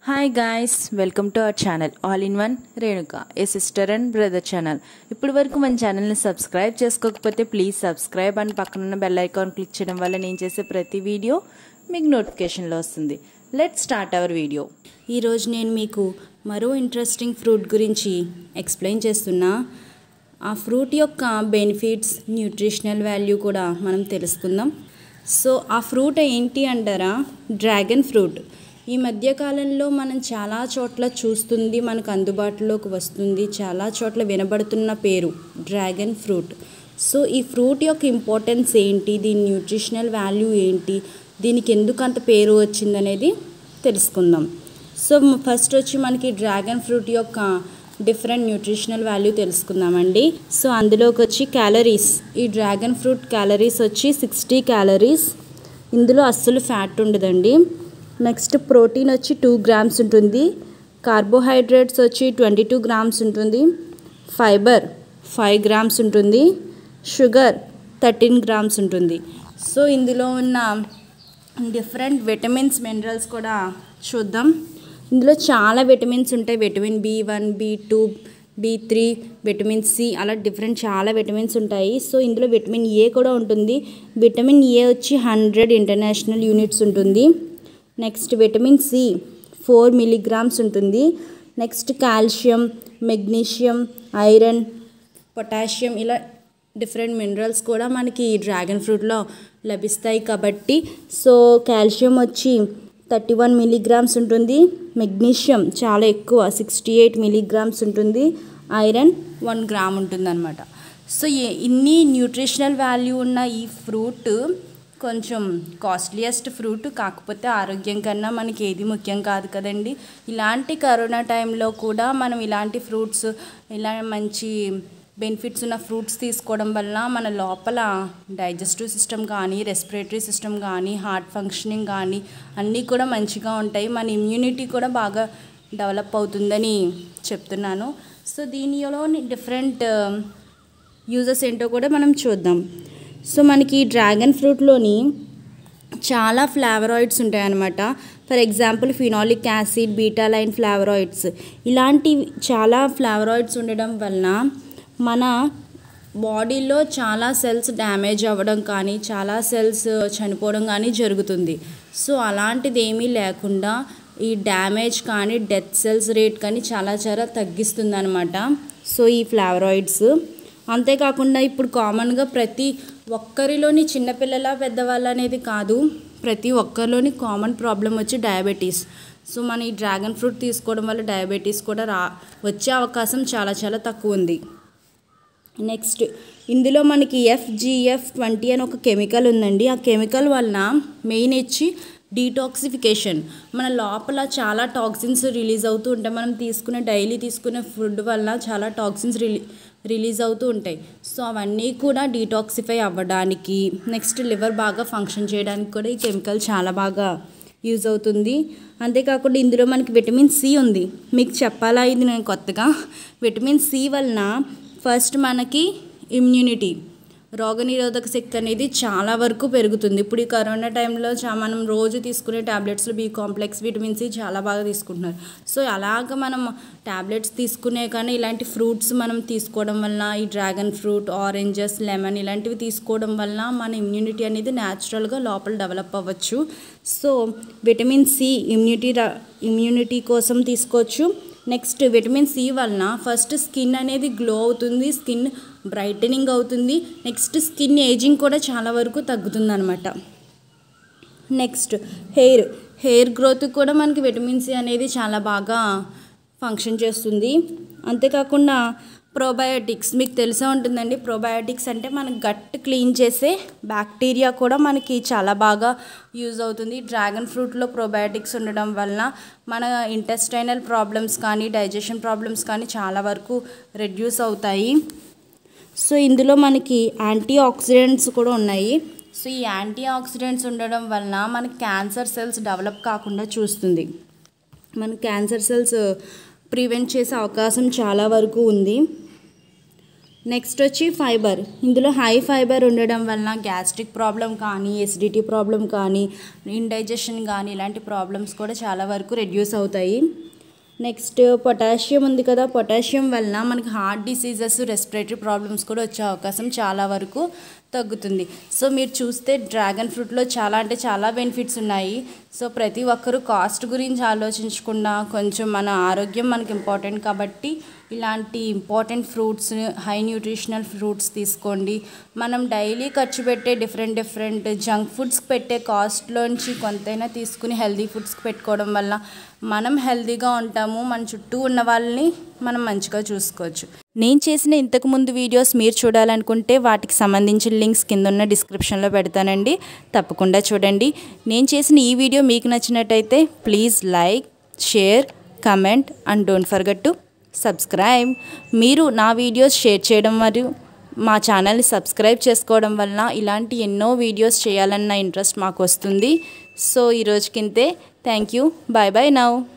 hi guys welcome to our channel all in one Renuka a sister and brother channel ఇప్పటి వరకు మన ఛానల్ని subscribe చేసుకోకపోతే ప్లీజ్ సబ్స్క్రైబ్ అని పక్కనున్న బెల్ ఐకాన్ క్లిక్ చేయడం వల్ల నేను చేసే ప్రతి వీడియో మీకు నోటిఫికేషన్లో వస్తుంది లెట్ స్టార్ట్ అవర్ వీడియో ఈరోజు నేను మీకు మరో ఇంట్రెస్టింగ్ ఫ్రూట్ గురించి ఎక్స్ప్లెయిన్ చేస్తున్నా ఆ ఫ్రూట్ యొక్క బెనిఫిట్స్ న్యూట్రిషనల్ వాల్యూ కూడా మనం తెలుసుకుందాం సో ఆ ఫ్రూట్ ఏంటి అంటారా డ్రాగన్ ఫ్రూట్ ఈ మధ్యకాలంలో మనం చాలా చోట్ల చూస్తుంది మనకు అందుబాటులోకి వస్తుంది చాలా చోట్ల వినబడుతున్న పేరు డ్రాగన్ ఫ్రూట్ సో ఈ ఫ్రూట్ యొక్క ఇంపార్టెన్స్ ఏంటి దీని న్యూట్రిషనల్ వాల్యూ ఏంటి దీనికి ఎందుకు అంత పేరు వచ్చిందనేది తెలుసుకుందాం సో ఫస్ట్ వచ్చి మనకి డ్రాగన్ ఫ్రూట్ యొక్క డిఫరెంట్ న్యూట్రిషనల్ వాల్యూ తెలుసుకుందామండి సో అందులోకి వచ్చి క్యాలరీస్ ఈ డ్రాగన్ ఫ్రూట్ క్యాలరీస్ వచ్చి సిక్స్టీ క్యాలరీస్ ఇందులో అస్సలు ఫ్యాట్ ఉండదండి నెక్స్ట్ ప్రోటీన్ వచ్చి టూ గ్రామ్స్ ఉంటుంది కార్బోహైడ్రేట్స్ వచ్చి ట్వంటీ టూ గ్రామ్స్ ఉంటుంది ఫైబర్ ఫైవ్ గ్రామ్స్ ఉంటుంది షుగర్ థర్టీన్ గ్రామ్స్ ఉంటుంది సో ఇందులో ఉన్న డిఫరెంట్ విటమిన్స్ మినరల్స్ కూడా చూద్దాం ఇందులో చాలా విటమిన్స్ ఉంటాయి vitamin B one B two B three vitamin C అలా డిఫరెంట్ చాలా విటమిన్స్ ఉంటాయి సో ఇందులో విటమిన్ ఏ కూడా ఉంటుంది విటమిన్ ఏ వచ్చి హండ్రెడ్ ఇంటర్నేషనల్ యూనిట్స్ ఉంటుంది next vitamin C four milligrams ఉంటుంది next calcium magnesium iron potassium ఇలా డిఫరెంట్ మినరల్స్ కూడా మనకి ఈ డ్రాగన్ ఫ్రూట్లో లభిస్తాయి కాబట్టి సో కాల్షియం వచ్చి థర్టీ వన్ మిలీగ్రామ్స్ ఉంటుంది మెగ్నీషియం చాలా ఎక్కువ సిక్స్టీ ఎయిట్ మిలీగ్రామ్స్ ఉంటుంది ఐరన్ వన్ గ్రామ్ ఉంటుందన్నమాట సో ఏ- ఇన్ని న్యూట్రిషనల్ వాల్యూ ఉన్న ఈ ఫ్రూట్ కొంచెం కాస్ట్లీయెస్ట్ ఫ్రూట్ కాకపోతే ఆరోగ్యం కన్నా మనకి ఏది ముఖ్యం కాదు కదండి ఇలాంటి కరోనా టైంలో కూడా మనం ఇలాంటి ఫ్రూట్స్ ఇలా మంచి బెనిఫిట్స్ ఉన్న ఫ్రూట్స్ తీసుకోవడం వల్ల మన లోపల డైజెస్టివ్ సిస్టమ్ కానీ రెస్పిరేటరీ సిస్టమ్ కానీ హార్ట్ ఫంక్షనింగ్ కానీ అన్నీ కూడా మంచిగా ఉంటాయి మన ఇమ్యూనిటీ కూడా బాగా డెవలప్ అవుతుందని చెప్తున్నాను సో దీనిలోని డిఫరెంట్ యూజెస్ ఏంటో కూడా మనం చూద్దాం సో మనకి డ్రాగన్ ఫ్రూట్లోని చాలా ఫ్లేవరాయిడ్స్ ఉంటాయన్నమాట for example phenolic acid betalain flavonoids ఇలాంటి చాలా ఫ్లేవరాయిడ్స్ ఉండడం వలన మన బాడీలో చాలా సెల్స్ డ్యామేజ్ అవ్వడం కానీ చాలా సెల్స్ చనిపోవడం కానీ జరుగుతుంది సో అలాంటిది ఏమీ లేకుండా ఈ డ్యామేజ్ కానీ డెత్ సెల్స్ రేట్ కానీ చాలా చాలా తగ్గిస్తుంది అనమాట సో ఈ ఫ్లేవరాయిడ్స్ అంతేకాకుండా ఇప్పుడు కామన్గా ప్రతి ఒక్కరిలోని చిన్నపిల్లల పెద్దవాళ్ళ అనేది కాదు ప్రతి ఒక్కరిలోని కామన్ ప్రాబ్లం వచ్చి డయాబెటీస్ సో మన ఈ డ్రాగన్ ఫ్రూట్ తీసుకోవడం వల్ల డయాబెటీస్ కూడా రా వచ్చే అవకాశం చాలా చాలా తక్కువ ఉంది నెక్స్ట్ ఇందులో మనకి ఎఫ్జిఎఫ్ ట్వంటీ అని ఒక కెమికల్ ఉందండి ఆ కెమికల్ వలన మెయిన్ ఇచ్చి డీటాక్సిఫికేషన్ మన లోపల చాలా టాక్సిన్స్ రిలీజ్ అవుతూ ఉంటాయి మనం తీసుకునే డైలీ తీసుకునే ఫుడ్ వల్ల చాలా టాక్సిన్స్ రిలీ రిలీజ్ అవుతూ ఉంటాయి సో అవన్నీ కూడా డీటాక్సిఫై అవ్వడానికి నెక్స్ట్ లివర్ బాగా ఫంక్షన్ చేయడానికి కూడా ఈ కెమికల్ చాలా బాగా యూజ్ అవుతుంది అంతేకాకుండా ఇందులో మనకి విటమిన్ సి ఉంది మీకు చెప్పాలా ఇది నేను కొత్తగా విటమిన్ సి వలన ఫస్ట్ మనకి ఇమ్యూనిటీ రోగనిరోధక శక్తి అనేది చాలా వరకు పెరుగుతుంది ఇప్పుడు ఈ కరోనా టైంలో చా మనం రోజు తీసుకునే ట్యాబ్లెట్స్లో బీ కాంప్లెక్స్ విటమిన్ సి చాలా బాగా తీసుకుంటున్నారు సో అలాగ మనం ట్యాబ్లెట్స్ తీసుకునే కానీ ఇలాంటి ఫ్రూట్స్ మనం తీసుకోవడం వలన ఈ డ్రాగన్ ఫ్రూట్ ఆరెంజెస్ లెమన్ ఇలాంటివి తీసుకోవడం వలన మన ఇమ్యూనిటీ అనేది న్యాచురల్గా లోపల డెవలప్ అవ్వచ్చు సో విటమిన్ సి ఇమ్యూనిటీ రా- ఇమ్యూనిటీ కోసం తీసుకోవచ్చు నెక్స్ట్ విటమిన్ సి వలన ఫస్ట్ స్కిన్ అనేది గ్లో అవుతుంది స్కిన్ బ్రైటనింగ్ అవుతుంది నెక్స్ట్ స్కిన్ ఏజింగ్ కూడా చాలా వరకు తగ్గుతుంది అనమాట నెక్స్ట్ హెయిర్ హెయిర్ గ్రోత్ కూడా మనకి విటమిన్ సి అనేది చాలా బాగా ఫంక్షన్ చేస్తుంది అంతేకాకుండా ప్రోబయోటిక్స్ మీకు తెలిసే ఉంటుందండి ప్రోబయోటిక్స్ అంటే మన గట్ క్లీన్ చేసే బ్యాక్టీరియా కూడా మనకి చాలా బాగా యూజ్ అవుతుంది డ్రాగన్ ఫ్రూట్లో ప్రోబయోటిక్స్ ఉండడం వలన మన ఇంటెస్టైనల్ ప్రాబ్లమ్స్ కానీ డైజెషన్ ప్రాబ్లమ్స్ కానీ చాలా వరకు రెడ్యూస్ అవుతాయి సో ఇందులో మనకి యాంటీ ఆక్సిడెంట్స్ కూడా ఉన్నాయి సో ఈ యాంటీ ఆక్సిడెంట్స్ ఉండడం వలన మనకి క్యాన్సర్ సెల్స్ డెవలప్ కాకుండా చూస్తుంది మన క్యాన్సర్ సెల్స్ ప్రివెంట్ చేసే అవకాశం చాలా వరకు ఉంది నెక్స్ట్ వచ్చి ఫైబర్ ఇందులో హై ఫైబర్ ఉండడం వలన గ్యాస్ట్రిక్ ప్రాబ్లం కానీ ఎసిడిటీ ప్రాబ్లం కానీ ఇండైజెషన్ కానీ ఇలాంటి ప్రాబ్లమ్స్ కూడా చాలా వరకు రెడ్యూస్ అవుతాయి నెక్స్ట్ పొటాషియం ఉంది కదా పొటాషియం వలన మనకి హార్ట్ డిసీజెస్ రెస్పిరేటరీ ప్రాబ్లమ్స్ కూడా వచ్చే అవకాశం చాలా వరకు తగ్గుతుంది సో మీరు చూస్తే డ్రాగన్ ఫ్రూట్లో చాలా అంటే చాలా బెనిఫిట్స్ ఉన్నాయి సో ప్రతి ఒక్కరూ కాస్ట్ గురించి ఆలోచించకుండా కొంచెం మన ఆరోగ్యం మనకి ఇంపార్టెంట్ కాబట్టి ఇలాంటి important fruits high nutritional fruits తీసుకోండి మనం డైలీ ఖర్చు పెట్టే డిఫరెంట్ డిఫరెంట్ జంక్ ఫుడ్స్కి పెట్టే కాస్ట్లోంచి కొంతైనా తీసుకుని హెల్దీ ఫుడ్స్కి పెట్టుకోవడం వల్ల మనం హెల్దీగా ఉంటాము మన చుట్టూ ఉన్న వాళ్ళని మనం మంచిగా చూసుకోవచ్చు నేను చేసిన ఇంతకుముందు వీడియోస్ మీరు చూడాలనుకుంటే వాటికి సంబంధించిన లింక్స్ కింద ఉన్న డిస్క్రిప్షన్లో పెడతానండి తప్పకుండా చూడండి నేను చేసిన ఈ వీడియో మీకు నచ్చినట్టయితే please like share comment and don't forget to subscribe మీరు నా వీడియోస్ షేర్ చేయడం మరియు మా ఛానల్ని సబ్స్క్రైబ్ చేసుకోవడం వలన ఇలాంటి ఎన్నో వీడియోస్ చేయాలన్న ఇంట్రెస్ట్ మాకు వస్తుంది సో ఈరోజుకింతే thank you bye bye now